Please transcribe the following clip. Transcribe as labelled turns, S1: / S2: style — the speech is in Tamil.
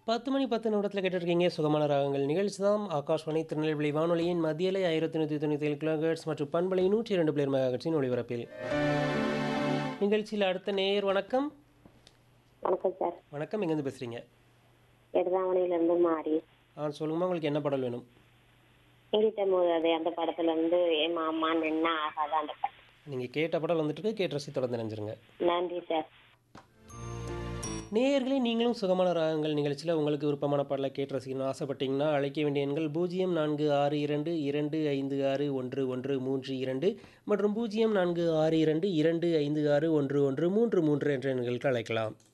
S1: 10 மணி 10 நிமிடத்தில் கேட்டுருக்கீங்க சுகமான ராகங்கள் நிகழ்ச்சி தான் ஆகாஷ்வாணி திருநெல்வேலி வானொலியின் மத்தியலை ஆயிரத்தி நூற்றி தொண்ணூற்றி ஏழு கிலோஹெர்ட்ஸ் மற்றும் பண்பலை நூற்றி இரண்டு பிளேர் மெகாஹெர்ட்ஸின் ஒளிபரப்பில் நிகழ்ச்சியில் அடுத்த நேயர் வணக்கம்
S2: வணக்கம் சார்
S1: வணக்கம் எங்கேருந்து பேசுகிறீங்க
S2: எடுதாவணையிலேருந்து மாறி
S1: ஆ சொல்லுங்கம்மா உங்களுக்கு என்ன பாடல் வேணும்
S2: எங்கிட்ட மோதாது அந்த படத்துல இருந்து என் மாமா நின்னா ஆகாத அந்த படம்
S1: நீங்கள் கேட்ட பாடல் வந்துட்டு இருக்கு, கேட்டு ரசி தொடர்ந்து நினைஞ்சிருங்க
S2: நன்றி சார்
S1: நேயர்களே நீங்களும் சுகமான ராகங்கள் நிகழ்ச்சியில் உங்களுக்கு விருப்பமான பாடலை கேட்டு ரசிக்கணும்னு ஆசைப்பட்டீங்கன்னா அழைக்க வேண்டிய எண்கள் பூஜ்ஜியம் நான்கு ஆறு இரண்டு இரண்டு ஐந்து ஆறு ஒன்று ஒன்று மூன்று இரண்டு மற்றும் பூஜ்ஜியம் நான்கு ஆறு இரண்டு இரண்டு ஐந்து ஆறு ஒன்று ஒன்று மூன்று மூன்று என்ற எண்களுக்கு அழைக்கலாம்